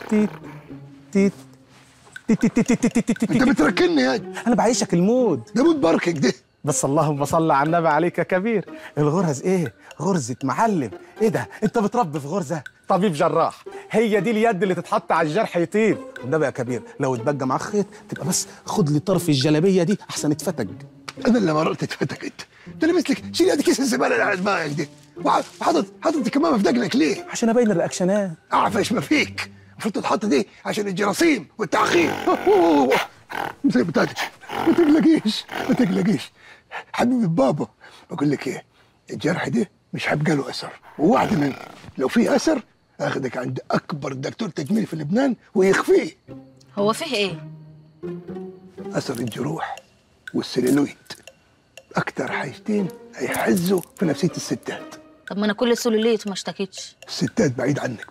تيت تيت تيت تيت تيت تيت تيت تيت انت تيت. بتركني يا انا بعيشك المود ده مود بركك ده بس اللهم صل على النبي عليك يا كبير الغرز ايه غرزة معلم ايه ده انت بتربي في غرزة طبيب جراح هي دي اليد اللي تتحط على الجرح يطيب والنبي يا كبير لو اتبقى معاك خيط تبقى بس خد لي طرف الجلابية دي احسن اتفتق انا اللي مررت اتفتك انت انت لابس لك شيل هذه كيس الزباله اللي على دماغك دي وح- وحاطط حاطط الكمامه في دقنك ليه؟ عشان ابين الرياكشنات اعرف ايش ما فيك المفروض تتحط دي عشان الجراثيم والتعقيم زي بتاعتك ما تقلقيش ما تقلقيش حبيبي بابا بقول لك ايه الجرح ده مش هيبقى له اثر ووعد مني لو في اثر اخدك عند اكبر دكتور تجميل في لبنان ويخفيه هو فيه ايه اثر الجروح والسليلويد اكتر حاجتين هيحزوا في نفسيه الستات طب ما انا كل سلوليت وما اشتكيتش الستات بعيد عنك